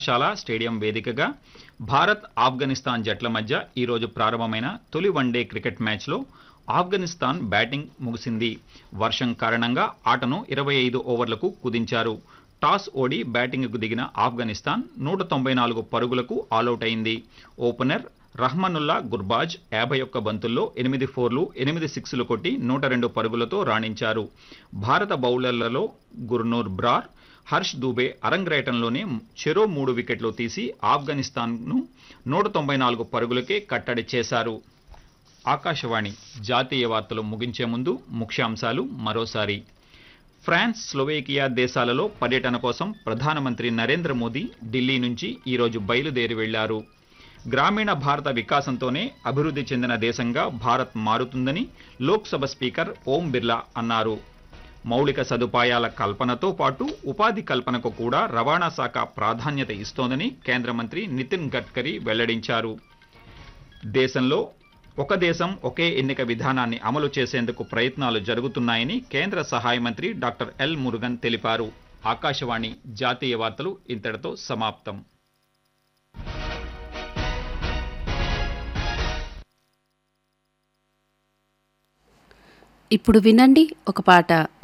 శాల stadium వేదికగా భారత్ ఆఫ్ఘనిస్తాన్ జట్ల మధ్య ఈరోజు ప్రారంభమైన తొలి వన్డే క్రికెట్ మ్యాచ్లో ఆఫ్ఘనిస్తాన్ బ్యాటింగ్ ముగిసింది వర్షం కారణంగా ఆటను ఇరవై ఐదు ఓవర్లకు కుదించారు టాస్ ఓడి బ్యాటింగ్కు దిగిన ఆఫ్ఘనిస్తాన్ నూట తొంభై నాలుగు పరుగులకు ఆలౌట్ అయింది ఓపెనర్ రహ్మనుల్లా గుర్బాజ్ యాభై ఒక్క బంతుల్లో ఎనిమిది ఫోర్లు ఎనిమిది సిక్స్లు కొట్టి నూట రెండు పరుగులతో రాణించారు భారత బౌలర్లలో గుర్నూర్ బ్రార్ హర్ష్ దూబే అరంగ్రేటంలోనే చెరో మూడు వికెట్లు తీసి ఆఫ్ఘనిస్తాన్ను నూట తొంభై నాలుగు పరుగులకే కట్టడి చేశారు ఆకాశవాణి జాతీయ వార్తలు ముగించే ముందు ముఖ్యాంశాలు మరోసారి ఫ్రాన్స్ స్లోవేకియా దేశాలలో పర్యటన కోసం ప్రధానమంత్రి నరేంద్ర మోదీ ఢిల్లీ నుంచి ఈరోజు బయలుదేరి వెళ్లారు గ్రామీణ భారత వికాసంతోనే అభివృద్ధి చెందిన దేశంగా భారత్ మారుతుందని లోక్సభ స్పీకర్ ఓం బిర్లా అన్నారు మౌలిక సదుపాయాల కల్పనతో పాటు ఉపాధి కల్పనకు కూడా రవాణా శాఖ ప్రాధాన్యత ఇస్తోందని కేంద్ర మంత్రి నితిన్ గడ్కరీ వెల్లడించారు దేశంలో ఒక దేశం ఒకే ఎన్నిక విధానాన్ని అమలు చేసేందుకు ప్రయత్నాలు జరుగుతున్నాయని కేంద్ర సహాయ మంత్రి డాక్టర్ ఎల్ మురుగన్ తెలిపారు ఆకాశవాణి జాతీయ వార్తలు ఇంతటితో సమాప్తం ఇప్పుడు వినండి ఒక పాట